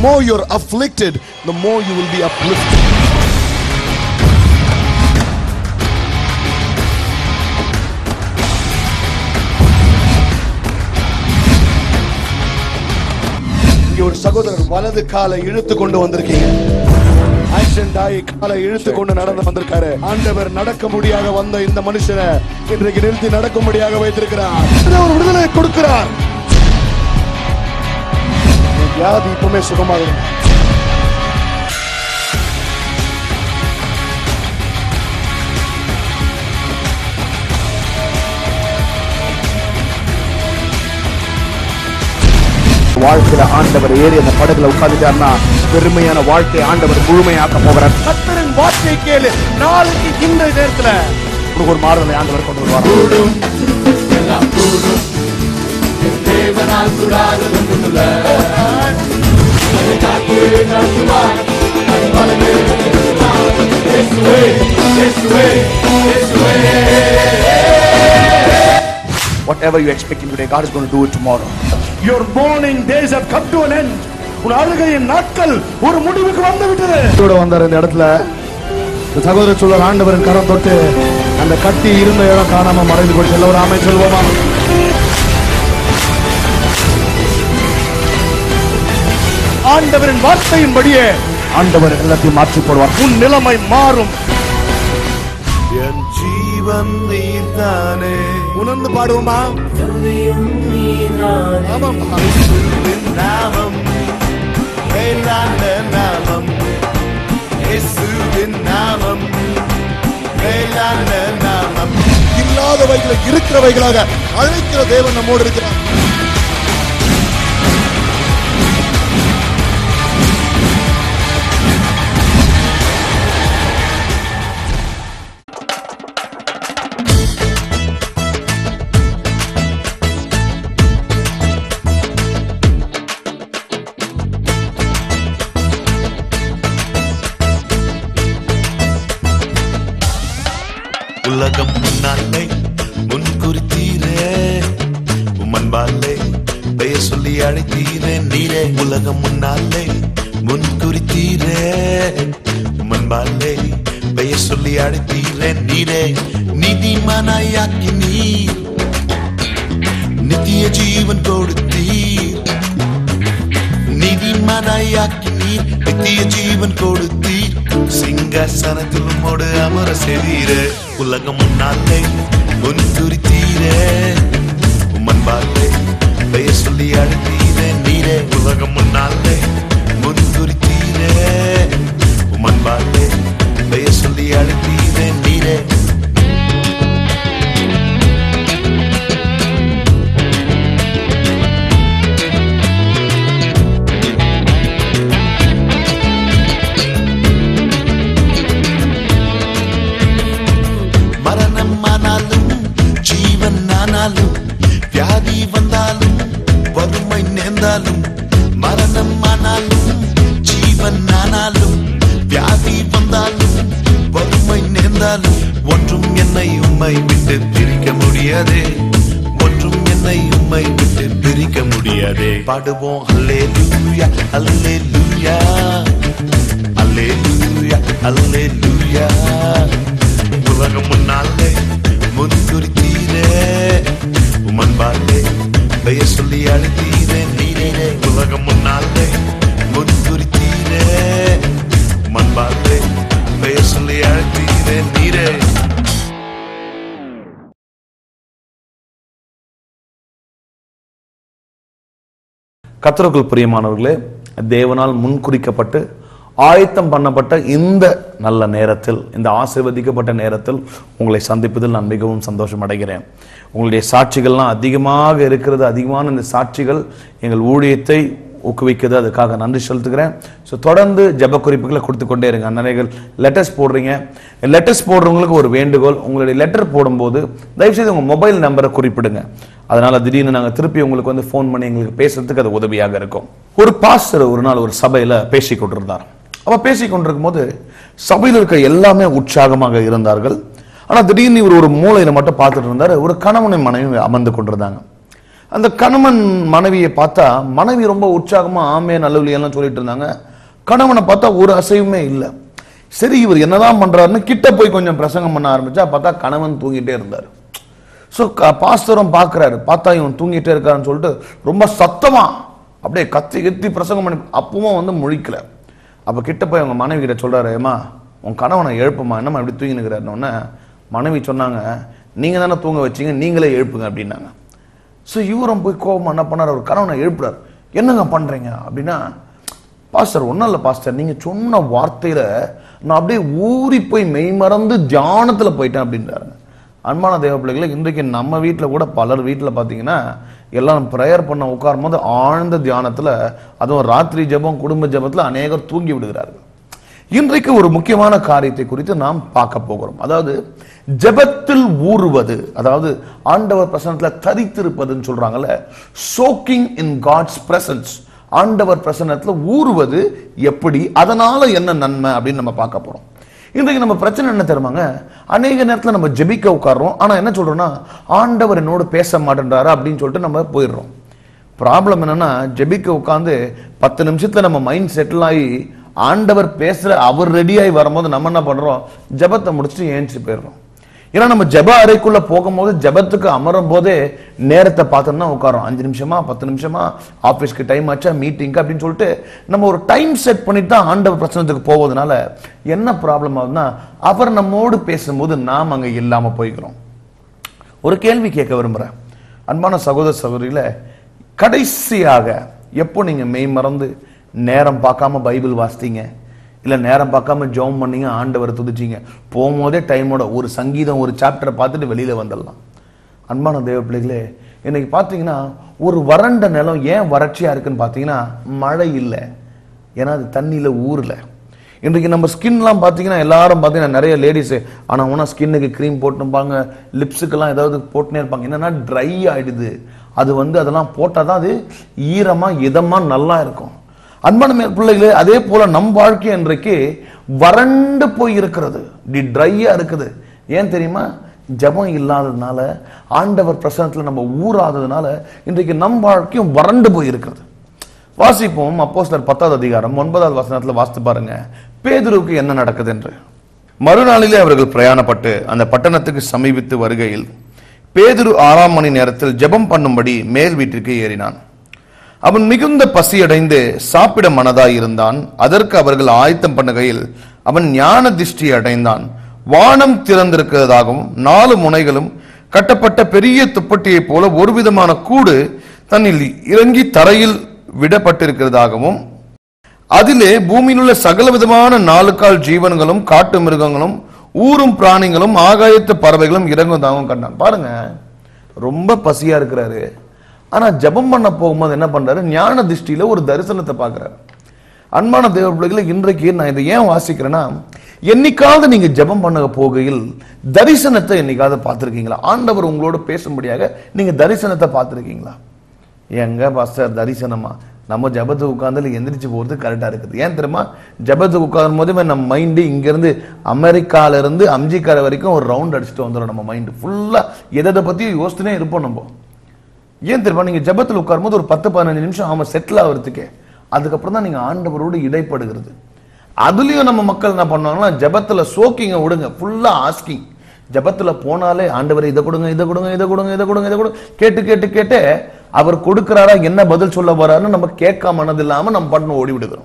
more you're afflicted, the more you will be uplifted. இங்க ஒரு சகோதரர் வலது காலை இழுத்து கொண்டு வந்திருக்கீங்க ஆக்சிடென்ட் ஆகி காலை இழுத்து கொண்டு நடந்து வந்திருக்காரு ஆண்டவர் நடக்க முடியாத வந்த இந்த மனுஷனை இன்றைக்கு நிறுத்தி நடக்கும்படியாக வைத்திருக்கிறார் ஒரு விடுதலை கொடுக்கிறார் உன் வியாதி இப்பவுமே சுகமாகுது வாழ்க்கையில ஆண்டவர் ஏறி அந்த படகுல உட்கார்ந்துட்டாருன்னா பெருமையான வாழ்க்கையை ஆண்டவர் முழுமையாக்க போகிறார் கத்தரின் வார்த்தை கேளு நாளைக்கு இந்த நேரத்துல உனக்கு ஒரு மாறுதலை ஆண்டவர் கொண்டு வருவார் Whatever you're expecting today, God is going to do it tomorrow. Your mourning days have come to an end. உன் அழுகையின் நாட்கள் ஒரு முடிவுக்கு வந்து விட்டது கூட வந்தார் இந்த இடத்துல இந்த சகோதர சொல்ல ஆண்டவரின் கரம் தொட்டு அந்த கட்டி இருந்த இடம் காணாம மறைந்து போச்சு எல்லோரும் ஆமை சொல்வோமா ஆண்டவரின் வார்த்தையின்படியே ஆண்டவர் எல்லாத்தையும் மாற்றி போடுவார் உன் நிலைமை மாறும் என் ஜீவன் நீர்தானே உணர்ந்து பாடுவோமா ஆமாம் இயேசுவின் நாமம் மேலான நாமம் இயேசுவின் நாமம் மேலான நாமம் இல்லாதவைகளை இருக்கிறவைகளாக அழைக்கிற தேவன் நம்மோடு இருக்கிறார் உலகம் முன்னாலே முன் குறித்தீரே உம்மன்பாலே பெயர் சொல்லி அழைத்தீரே நீரே உலகம் முன்னாலே முன் குறித்தீரே உம்மன்பாலே பெயர் சொல்லி அழைத்தீரே நீரே நீதிமானாயாக்கி நீர் நித்திய ஜீவன் கொடுத்தீர் நீதிமானாயாக்கி நீர் நித்திய ஜீவன் கொடுத்தீர் சிங்காசனத்தில் உம்மோடு அமர செய்தீர உலகம் முன்னாலே முன் துரித்தீரே உம்மன்பாலே பெயர் சொல்லி அழைத்தீரே நீரே உலகம் முன்னாலே முன் துரித்தீரே உம்மன்பாலே பெயர் சொல்லி அழைத்தீரே நீரே மரணம் ஆனாலும் ஜீவன் ஆனாலும் வியாதி வந்தாலும் வறுமை நேர்ந்தாலும் மரணம் ஆனாலும் ஜீவன் ஆனாலும் வியாதி வந்தாலும் வறுமை நேர்ந்தாலும் ஒன்றும் என்னை உம்மை விட்டு பிரிக்க முடியாதே ஒன்றும் என்னை உம்மை விட்டு பிரிக்க முடியாதே பாடுவோம் அல்லேலூயா அல்லேலூயா அல்லேலூயா அல்லேலூயா உலகம் முன்னாலே முன்குறித்தீரே உமன்பாலே பெயர் சொல்லி அழைத்தீரே நீரே உலகம் முன்னாலே முன்குறித்தீரே உமன்பாலே பெயர் சொல்லி அழைத்தீரே நீரே கத்தருக்குள் பிரியமானவர்களே தேவனால் முன்குறிக்கப்பட்டு ஆயத்தம் பண்ணப்பட்ட இந்த நல்ல நேரத்தில் இந்த ஆசீர்வதிக்கப்பட்ட நேரத்தில் உங்களை சந்திப்பதில் நான் மிகவும் சந்தோஷம் அடைகிறேன் உங்களுடைய சாட்சிகள்லாம் அதிகமாக இருக்கிறது அதிகமான இந்த சாட்சிகள் எங்கள் ஊழியத்தை ஊக்குவிக்குது அதுக்காக நன்றி செலுத்துகிறேன் ஸோ தொடர்ந்து ஜெப குறிப்புகளை கொடுத்து கொண்டே இருங்க நிறைய லெட்டர்ஸ் போடுறீங்க லெட்டர்ஸ் போடுறவங்களுக்கு ஒரு வேண்டுகோள் உங்களுடைய லெட்டர் போடும்போது தயவுசெய்து உங்கள் மொபைல் நம்பரை குறிப்பிடுங்க அதனால திடீர்னு நாங்கள் திருப்பி உங்களுக்கு வந்து ஃபோன் பண்ணி எங்களுக்கு பேசுறதுக்கு அது உதவியாக இருக்கும் ஒரு பாஸ்டர் ஒரு நாள் ஒரு சபையில் பேசி கொண்டிருந்தார் அப்ப பேசி கொண்டிருக்கும் போது சபையில் இருக்க எல்லாமே உற்சாகமாக இருந்தார்கள் ஆனா திடீர்னு இவர் ஒரு மூலையில மட்டும் பார்த்துட்டு இருந்தாரு ஒரு கணவனை மனைவி அமர்ந்து கொண்டிருந்தாங்க அந்த கணவன் மனைவியை பார்த்தா மனைவி ரொம்ப உற்சாகமா ஆமே நல்லவில்லையெல்லாம் சொல்லிட்டு இருந்தாங்க கணவனை பார்த்தா ஒரு அசைவுமே இல்லை சரி இவர் என்னதான் பண்றாருன்னு கிட்ட போய் கொஞ்சம் பிரசங்கம் பண்ண ஆரம்பிச்சா பார்த்தா கணவன் தூங்கிட்டே இருந்தார் ஸோ பாஸ்தரும் பார்க்குறாரு பார்த்தா இவன் தூங்கிட்டே இருக்காருன்னு சொல்லிட்டு ரொம்ப சத்தமா அப்படியே கத்தி கத்தி பிரசங்கம் பண்ணி அப்பவும் வந்து முழிக்கல அப்போ கிட்ட போய் அவங்க மனைவி கிட்ட சொல்றாரு ஏமா உன் கணவனை எழுப்புமா என்னம்மா இப்படி தூங்கி நிற்கிறாருன்னு மனைவி சொன்னாங்க நீங்க தானே தூங்க வச்சீங்க நீங்களே எழுப்புங்க அப்படின்னாங்க ஸோ இவரும் போய் கோபம் என்ன பண்ணார் அவர் கணவனை எழுப்புறாரு என்னங்க பண்றீங்க அப்படின்னா பாஸ்டர் ஒன்றும் இல்லை பாஸ்டர் நீங்க சொன்ன வார்த்தையில நான் அப்படியே ஊறி போய் மெய்மறந்து தியானத்துல போயிட்டேன் அப்படின்றாரு அன்பான தேவ பிள்ளைகளை இன்றைக்கு நம்ம வீட்டில் கூட பலர் வீட்டில் பார்த்தீங்கன்னா எல்லாம் ப்ரேயர் பண்ண உட்காரும் போது ஆழ்ந்த தியானத்துல அதுவும் ராத்திரி ஜெபம் குடும்ப ஜெபத்துல அநேகர் தூங்கி விடுகிறார்கள் இன்றைக்கு ஒரு முக்கியமான காரியத்தை குறித்து நாம் பார்க்க போகிறோம் அதாவது ஜெபத்தில் ஊறுவது அதாவது ஆண்டவர் பிரசனத்துல தரித்திருப்பதுன்னு சொல்றாங்கல்ல சோக்கிங் இன் காட்ஸ் பிரசன்ஸ் ஆண்டவர் பிரசன்னத்துல ஊறுவது எப்படி அதனால என்ன நன்மை அப்படின்னு நம்ம பார்க்க போறோம் இன்றைக்கு நம்ம பிரச்சனை என்ன தெரியுமாங்க அநேக நேரத்துல நம்ம ஜெபிக்க உட்கார்றோம் ஆனா என்ன சொல்றோம்னா ஆண்டவர் என்னோடு பேச மாட்டேன்றாரு அப்படின்னு சொல்லிட்டு நம்ம போயிடுறோம் ப்ராப்ளம் என்னன்னா ஜெபிக்க உட்காந்து பத்து நிமிஷத்துல நம்ம மைண்ட் செட்டில் ஆகி ஆண்டவர் பேசுற அவர் ரெடியாகி வரும்போது நம்ம என்ன பண்றோம் ஜெபத்தை முடிச்சுட்டு ஏஞ்சி போயிடுறோம் ஏன்னா நம்ம ஜெப அறைக்குள்ள போகும்போது ஜெபத்துக்கு அமரும் போதே நேரத்தை பார்த்தோம்னா உட்காரோம் அஞ்சு நிமிஷமா பத்து நிமிஷமா ஆஃபீஸ்க்கு டைம் ஆச்சா மீட்டிங்க்கு அப்படின்னு சொல்லிட்டு நம்ம ஒரு டைம் செட் பண்ணிட்டு தான் ஆண்டவர் பிரச்சனத்துக்கு போவதனால என்ன ப்ராப்ளம் ஆகுதுன்னா அவர் நம்மோடு பேசும்போது நாம் அங்க இல்லாம போய்க்கிறோம் ஒரு கேள்வி கேட்க விரும்புறேன் அன்பான சகோதர சகோதரியில கடைசியாக எப்போ நீங்க மெய் மறந்து நேரம் பார்க்காம பைபிள் வாசித்தீங்க இல்ல நேரம் பார்க்காம ஜெபம் பண்ணீங்க ஆண்டவரை துதிச்சீங்க போகும்போதே டைமோட ஒரு சங்கீதம் ஒரு சாப்டரை பார்த்துட்டு வெளியில வந்துடலாம் அன்பான தேவ பிள்ளைகளே இன்னைக்கு பார்த்தீங்கன்னா ஒரு வறண்ட நிலம் ஏன் வறட்சியா இருக்குன்னு பார்த்தீங்கன்னா மழை இல்லை ஏன்னா அது தண்ணியில ஊறல இன்றைக்கு நம்ம ஸ்கின்லாம் பார்த்தீங்கன்னா எல்லாரும் பார்த்தீங்கன்னா நிறைய லேடிஸ் ஆனால் ஒன்றா ஸ்கின்னுக்கு க்ரீம் போட்டுப்பாங்க லிப்ஸுக்கெல்லாம் ஏதாவது போட்டுனே இருப்பாங்க என்னன்னா ட்ரை ஆயிடுது அது வந்து அதெல்லாம் போட்டால் தான் அது ஈரமாக இதமாக நல்லா இருக்கும் அன்பான மே- பிள்ளைகளே அதே போல நம் வாழ்க்கை இன்றைக்கு வறண்டு போய் இருக்கிறது இப்படி ட்ரையா இருக்குது ஏன் தெரியுமா ஜெபம் இல்லாததுனால ஆண்டவர் பிரசனத்துல நம்ம ஊறாததுனால இன்றைக்கு நம் வாழ்க்கையும் வறண்டு போய் இருக்கிறது வாசிப்போம் அப்போஸ்தலர் பத்தாவது அதிகாரம் ஒன்பதாவது வசனத்துல வாசித்து பாருங்க பேதுருவுக்கு என்ன நடக்குது என்று மறுநாளிலே அவர்கள் பிரயாணப்பட்டு அந்த பட்டணத்துக்கு சமீபித்து வருகையில் பேதுரு ஆறாம் மணி நேரத்தில் ஜெபம் பண்ணும்படி மேல் வீட்டிற்கு ஏறினான் அவன் மிகுந்த பசியடைந்து சாப்பிட மனதாய் இருந்தான் அதற்கு அவர்கள் ஆயத்தம் பண்ணுகையில் அவன் ஞான திருஷ்டி அடைந்தான் வானம் திறந்திருக்கிறதாகவும் நாலு முனைகளும் கட்டப்பட்ட பெரிய துப்பட்டியைப் போல ஒரு விதமான கூடு தன்னில் இறங்கி தரையில் விடப்பட்டிருக்கிறதாகவும் அதிலே பூமியில் உள்ள சகல விதமான நாலு கால் ஜீவன்களும் காட்டு மிருகங்களும் ஊரும் பிராணிகளும் ஆகாயத்து பறவைகளும் இறங்குவதாகவும் கண்டான் பாருங்க ரொம்ப பசியா இருக்கிறாரு ஆனா ஜெபம் பண்ண போகும்போது என்ன பண்றாரு ஞான திருஷ்டியில ஒரு தரிசனத்தை பார்க்கறாரு அன்பான தேவ பிள்ளைகளை இன்றைக்கு நான் இதை ஏன் வாசிக்கிறேன்னா என்னைக்காவது நீங்க ஜெபம் பண்ண போகையில் தரிசனத்தை என்னைக்காவது பார்த்திருக்கீங்களா ஆண்டவர் உங்களோட பேசும்படியாக நீங்க தரிசனத்தை பார்த்திருக்கீங்களா எங்க பாஸ்டர் தரிசனமா நம்ம ஜபத்துக்கு உட்கார்ந்து எந்திரிச்சு போறது கரெக்டா இருக்குது ஏன் தெரியுமா ஜபத்துக்கு உட்காரும் போதுமே நம்ம மைண்டு இங்க இருந்து அமெரிக்கால இருந்து அம்ஜிக்கார வரைக்கும் ஒரு ரவுண்ட் அடிச்சுட்டு வந்துடும் நம்ம மைண்டு ஃபுல்லா எதை பத்தியும் யோசனையே இருப்போம் நம்ம ஏன் தெரியுமா நீங்க ஜெபத்தில் உட்காரும்போது ஒரு பத்து பதினஞ்சு நிமிஷம் ஆமா செட்டில் ஆகிறதுக்கே அதுக்கப்புறம் தான் நீங்க ஆண்டவரோடு இடைப்படுகிறது அதுலயும் நம்ம மக்கள் என்ன பண்ணுவாங்கன்னா ஜெபத்துல சோக்கிங்க விடுங்க ஃபுல்லா ஆஸ்கிங் ஜெபத்துல போனாலே ஆண்டவர் இதை கொடுங்க இதை கொடுங்க இதை கொடுங்க இதை கொடுங்க இதை கொடுங்க கேட்டு கேட்டு கேட்டு அவர் கொடுக்கிறாரா என்ன பதில் சொல்ல போறாருன்னு நம்ம கேட்க மனது இல்லாம நம்ம பண்ணு ஓடி விடுகிறோம்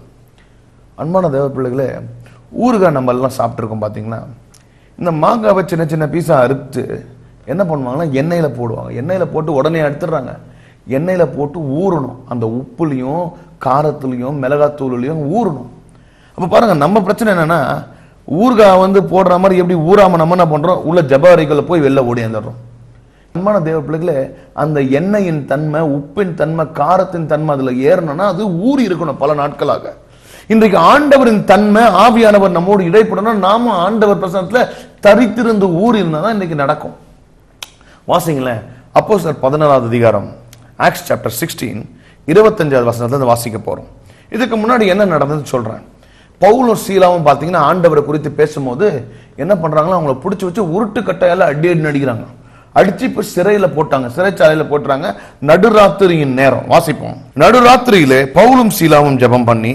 அன்பான தேவ பிள்ளைகளே ஊறுகாய் நம்ம எல்லாம் சாப்பிட்ருக்கோம் பார்த்தீங்களா இந்த மாங்காவை சின்ன சின்ன பீஸாக அறுத்து என்ன பண்ணுவாங்கன்னா எண்ணெயில் போடுவாங்க எண்ணெயில் போட்டு உடனே எடுத்துடுறாங்க எண்ணெயில் போட்டு ஊறணும் அந்த உப்புலையும் காரத்துலையும் மிளகாத்தூள்லையும் ஊறணும் அப்போ பாருங்க நம்ம பிரச்சனை என்னன்னா ஊறுகாய் வந்து போடுற மாதிரி எப்படி ஊறாம நம்ம என்ன பண்றோம் உள்ள ஜபாரிகளை போய் வெளில ஓடியாந்துடுறோம் அன்பான தேவ பிள்ளைகளே அந்த எண்ணெயின் தன்மை உப்பின் தன்மை காரத்தின் தன்மை அதுல ஏறணும்னா அது ஊறி இருக்கணும் பல நாட்களாக இன்றைக்கு ஆண்டவரின் தன்மை ஆவியானவர் நம்மோடு இடைப்படணும் நாம ஆண்டவர் பிரசனத்துல தரித்திருந்து ஊறி இருந்தா தான் இன்னைக்கு நடக்கும் வாசிங்களேன் அப்போ சார் பதினாறாவது அதிகாரம் ஆக்ஸ் சாப்டர் சிக்ஸ்டீன் இருபத்தஞ்சாவது வசனத்துல இருந்து வாசிக்க போறோம் இதுக்கு முன்னாடி என்ன நடந்ததுன்னு சொல்றேன் பவுலும் சீலாவும் பார்த்தீங்கன்னா ஆண்டவரை குறித்து பேசும்போது என்ன பண்றாங்களோ அவங்கள பிடிச்சி வச்சு உருட்டு கட்டையால அடி அடி நடிக்கிறாங்க அடிச்சு இப்ப சிறையில போட்டாங்க சிறைச்சாலையில போட்டுறாங்க நடுராத்திரியின் நேரம் வாசிப்போம் நடுராத்திரியிலே பவுலும் சீலாவும் ஜெபம் பண்ணி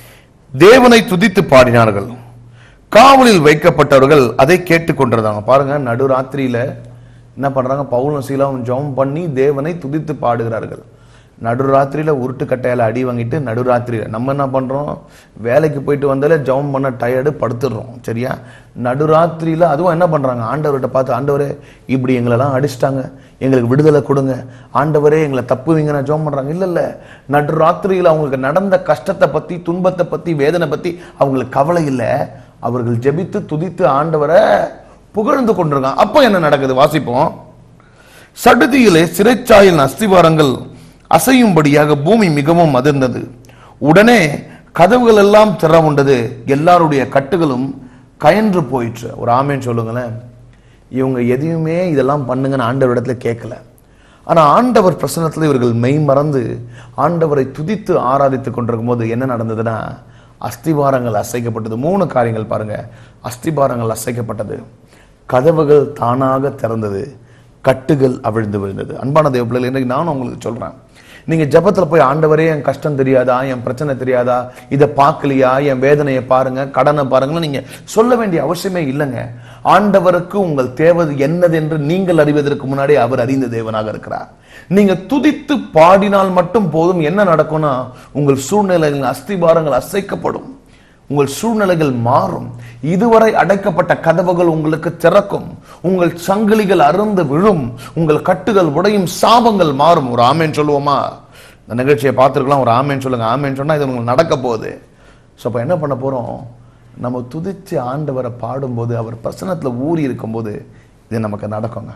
தேவனை துதித்து பாடினார்கள் காவலில் வைக்கப்பட்டவர்கள் அதை கேட்டுக் கொண்டிருந்தாங்க பாருங்க நடுராத்திரியில என்ன பண்றாங்க பவுலும் சீலாவும் ஜெபம் பண்ணி தேவனை துதித்து பாடுகிறார்கள் நடுராத்திரியில உருட்டு கட்டையால அடி வாங்கிட்டு நடுராத்திரியில நம்ம என்ன பண்றோம் வேலைக்கு போயிட்டு வந்தாலே ஜெபம் பண்ண டயர்டு படுத்துடுறோம் சரியா நடுராத்திரியில அதுவும் என்ன பண்றாங்க ஆண்டவர்கிட்ட பார்த்து ஆண்டவரே இப்படி எங்களெல்லாம் அடிச்சிட்டாங்க எங்களுக்கு விடுதலை கொடுங்க ஆண்டவரே எங்களை தப்புவீங்க நான் ஜெபம் பண்றாங்க இல்ல இல்ல நடுராத்திரியில அவங்களுக்கு நடந்த கஷ்டத்தை பத்தி துன்பத்தை பத்தி வேதனை பத்தி அவங்களுக்கு கவலை இல்லை அவர்கள் ஜெபித்து துதித்து ஆண்டவரை புகழ்ந்து கொண்டிருக்காங்க அப்போ என்ன நடக்குது வாசிப்போம் சடுதியிலே சிறைச்சாயில் அஸ்திவாரங்கள் அசையும்படியாக பூமி மிகவும் அதிர்ந்தது உடனே கதவுகள் எல்லாம் திறவுண்டது எல்லாருடைய கட்டுகளும் கயன்று போயிற்று ஒரு ஆமேன்னு சொல்லுங்களேன் இவங்க எதையுமே இதெல்லாம் பண்ணுங்கன்னு ஆண்டவரிடத்துல கேட்கல ஆனா ஆண்டவர் பிரசனத்துல இவர்கள் மெய் மறந்து ஆண்டவரை துதித்து ஆராதித்துக் கொண்டிருக்கும் போது என்ன நடந்ததுன்னா அஸ்திபாரங்கள் அசைக்கப்பட்டது மூணு காரியங்கள் பாருங்க அஸ்திபாரங்கள் அசைக்கப்பட்டது கதவுகள் தானாக திறந்தது கட்டுகள் அவிழ்ந்து விழுந்தது அன்பான தேவ பிள்ளைகள் இன்றைக்கு நானும் உங்களுக்கு சொல்றேன் நீங்க ஜெபத்துல போய் ஆண்டவரே என் கஷ்டம் தெரியாதா என் பிரச்சனை தெரியாதா இதை பார்க்கலையா என் வேதனையை பாருங்க கடனை பாருங்கன்னு நீங்க சொல்ல வேண்டிய அவசியமே இல்லைங்க ஆண்டவருக்கு உங்கள் தேவை என்னது என்று நீங்கள் அறிவதற்கு முன்னாடி அவர் அறிந்த தேவனாக இருக்கிறார் நீங்க துதித்து பாடினால் மட்டும் போதும் என்ன நடக்கும்னா உங்கள் சூழ்நிலைகள் அஸ்திபாரங்கள் அசைக்கப்படும் உங்கள் சூழ்நிலைகள் மாறும் இதுவரை அடைக்கப்பட்ட கதவுகள் உங்களுக்கு திறக்கும் உங்கள் சங்கிலிகள் அருந்து விழும் உங்கள் கட்டுகள் உடையும் சாபங்கள் மாறும் ஒரு ஆமேன் சொல்லுவோமா இந்த நிகழ்ச்சியை பார்த்துருக்கலாம் ஒரு ஆமேன் சொல்லுங்க ஆமேன் சொன்னா இது உங்களுக்கு நடக்க போகுது ஸோ அப்போ என்ன பண்ண போறோம் நம்ம துதிச்சு ஆண்டவரை பாடும்போது அவர் பிரசனத்துல ஊறி இருக்கும்போது இது நமக்கு நடக்குங்க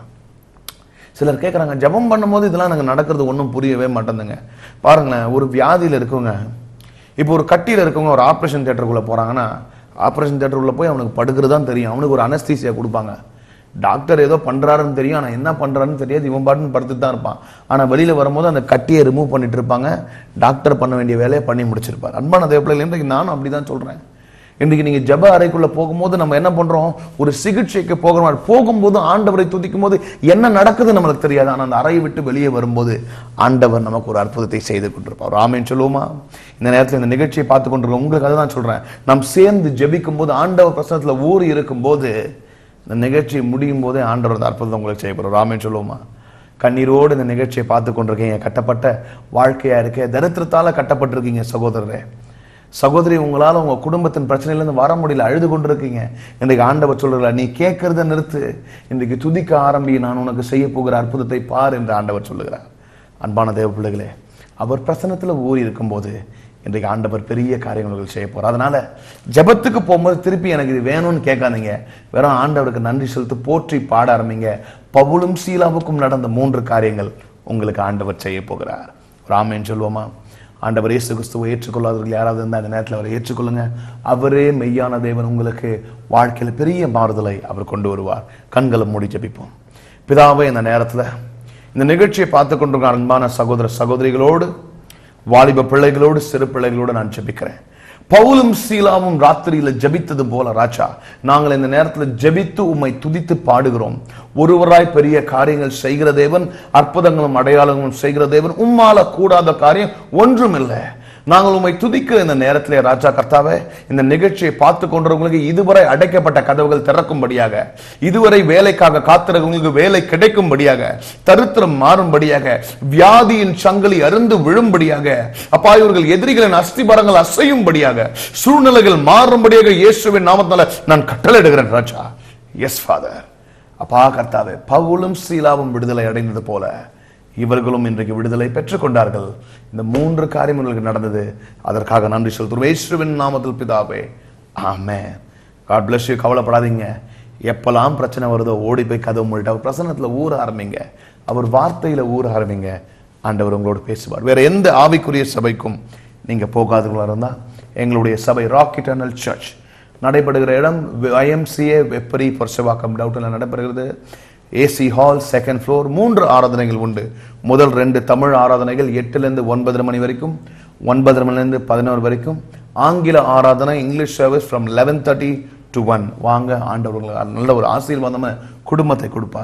சிலர் கேட்குறாங்க ஜெபம் பண்ணும்போது இதெல்லாம் எனக்கு நடக்கிறது ஒன்றும் புரியவே மாட்டேங்குதுங்க பாருங்களேன் ஒரு வியாதியில் இருக்கவங்க இப்போ ஒரு கட்டியில் இருக்கவங்க ஒரு ஆப்ரேஷன் தியேட்டருக்குள்ளே போகிறாங்கன்னா ஆப்ரேஷன் தியேட்டருக்குள்ளே போய் அவனுக்கு படுக்கிறது தான் தெரியும் அவனுக்கு ஒரு அனஸ்தீசியா கொடுப்பாங்க டாக்டர் ஏதோ பண்ணுறாருன்னு தெரியும் ஆனால் என்ன பண்ணுறாருன்னு தெரியாது இவன் பாட்டுன்னு படுத்துட்டு தான் இருப்பான் ஆனால் வெளியில் வரும்போது அந்த கட்டியை ரிமூவ் பண்ணிட்டு இருப்பாங்க டாக்டர் பண்ண வேண்டிய வேலையை பண்ணி முடிச்சிருப்பார் அன்பான தேவப்பிள்ளைகள் இன்றைக்கு நானும் அப்படி தான் சொல்கிறேன் இன்றைக்கு நீங்க ஜெப அறைக்குள்ள போகும்போது நம்ம என்ன பண்றோம் ஒரு சிகிச்சைக்கு போகிறோம் போகும்போது ஆண்டவரை துதிக்கும் போது என்ன நடக்குது நம்மளுக்கு தெரியாது ஆனா அந்த அறையை விட்டு வெளியே வரும்போது ஆண்டவர் நமக்கு ஒரு அற்புதத்தை செய்து கொண்டிருப்பார் ஆமேன் சொல்லுவோமா இந்த நேரத்தில் இந்த நிகழ்ச்சியை பார்த்து கொண்டிருக்கோம் உங்களுக்கு அதை தான் சொல்றேன் நாம் சேர்ந்து ஜெபிக்கும் போது ஆண்டவர் பிரசனத்துல ஊறி இருக்கும்போது இந்த நிகழ்ச்சி முடியும் போதே ஆண்டவர் அந்த அற்புதத்தை உங்களுக்கு செய்ய போறோம் ஆமேன் சொல்லுவோமா கண்ணீரோடு இந்த நிகழ்ச்சியை பார்த்து கொண்டிருக்கீங்க கட்டப்பட்ட வாழ்க்கையா இருக்க தரித்திரத்தால கட்டப்பட்டிருக்கீங்க சகோதரரே சகோதரி உங்களால உங்க குடும்பத்தின் பிரச்சனையிலேருந்து வர முடியல அழுது கொண்டிருக்கீங்க இன்றைக்கு ஆண்டவர் சொல்றார் நீ கேட்கறத நிறுத்து இன்றைக்கு துதிக்க ஆரம்பி நான் உனக்கு செய்ய போகிற அற்புதத்தை பார் என்று ஆண்டவர் சொல்லுகிறார் அன்பான தேவ பிள்ளைகளே அவர் பிரசனத்துல ஊறி இருக்கும்போது இன்றைக்கு ஆண்டவர் பெரிய காரியங்கள் செய்ய போறார் அதனால ஜெபத்துக்கு போகும்போது திருப்பி எனக்கு இது வேணும்னு கேட்காதீங்க வெறும் ஆண்டவருக்கு நன்றி செலுத்தி போற்றி பாட ஆரம்பிங்க பவுலும் சீலாவுக்கும் நடந்த மூன்று காரியங்கள் உங்களுக்கு ஆண்டவர் செய்ய போகிறார் ராமேன் சொல்லுவோமா ஆண்டவர் இயேசு கிறிஸ்துவை ஏற்றுக்கொள்ளாதவர்கள் யாராவது இருந்தால் அந்த நேரத்தில் அவரை ஏற்றுக்கொள்ளுங்க அவரே மெய்யான தேவன் உங்களுக்கு வாழ்க்கையில் பெரிய மாறுதலை அவர் கொண்டு வருவார் கண்களை மூடி ஜெபிப்போம் பிதாவே இந்த நேரத்தில் இந்த நிகழ்ச்சியை பார்த்து கொண்டிருக்கிற அன்பான சகோதர சகோதரிகளோடு வாலிப பிள்ளைகளோடு சிறு பிள்ளைகளோடு நான் ஜெபிக்கிறேன் பவுலும் சீலாவும் ராத்திரியில ஜெபித்தது போல ராஜா நாங்கள் இந்த நேரத்தில் ஜெபித்து உம்மை துதித்து பாடுகிறோம் ஒருவராய் பெரிய காரியங்கள் செய்கிற தேவன் அற்புதங்களும் அடையாளங்களும் செய்கிற தேவன் உம்மால கூடாத காரியம் ஒன்றும் இல்லை நாங்கள் உம்மை துதிக்கிற இந்த நேரத்திலே ராஜா கர்த்தாவே இந்த நிகழ்ச்சியை பார்த்து கொண்டவங்களுக்கு இதுவரை அடைக்கப்பட்ட கதவுகள் திறக்கும்படியாக இதுவரை வேலைக்காக காத்திருக்கவங்களுக்கு வேலை கிடைக்கும்படியாக தரித்திரம் மாறும்படியாக வியாதியின் சங்கிலி அருந்து விழும்படியாக அப்பா இவர்கள் எதிரிகளின் அஸ்திபாரங்கள் அசையும்படியாக சூழ்நிலைகள் மாறும்படியாக இயேசுவின் நாமத்தினால நான் கட்டளையிடுகிறேன் ராஜா எஸ் ஃபாதர் அப்பா கர்த்தாவே பவுலும் சீலாவும் விடுதலை அடைந்தது போல இவர்களும் இன்றைக்கு விடுதலை பெற்றுக் கொண்டார்கள் இந்த மூன்று காரியம் இவர்களுக்கு நடந்தது அதற்காக நன்றி செலுத்துகிறோம் இயேசுவின் நாமத்தில் பிதாவே ஆமே காட் bless you கவலைப்படாதீங்க எப்பெல்லாம் பிரச்சனை வருதோ ஓடி போய் கதவு மூடிட்டு அவர் பிரசன்னத்துல ஊற ஆரம்பிங்க அவர் வார்த்தையில ஊற ஆரம்பிங்க ஆண்டவர் உங்களோடு பேசுவார் வேற எந்த ஆவிக்குரிய சபைக்கும் நீங்க போகாதவங்களா இருந்தா எங்களுடைய சபை ராக் இட்டர்னல் சர்ச் நடைபெறுகிற இடம் ஐஎம்சிஏ வெப்பரி பொர்சவாக்கம் டவுட்டில் நடைபெறுகிறது ஏசி ஹால் செகண்ட் ஃப்ளோர் மூன்று ஆராதனைகள் உண்டு முதல் ரெண்டு தமிழ் ஆராதனைகள் எட்டுலேருந்து ஒன்பதரை மணி வரைக்கும் ஒன்பதரை மணிலேருந்து பதினோரு வரைக்கும் ஆங்கில ஆராதனை English service from eleven thirty to one வாங்க ஆண்டவர்கள் நல்ல ஒரு ஆசீர்வாதமாக குடும்பத்தை கொடுப்பா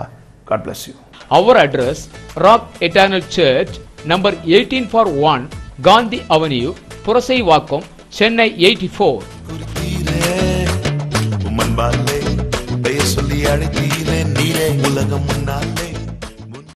God bless you Our address Rock Eternal Church, number 18 for 1, Gandhi Avenue, Purasai Vaக்கம், Chennai 84. குறித்தீரே உமன்பாலே பெயர் சொல்லி அழைத்தீரே நீரே உலகம் முன்னாலே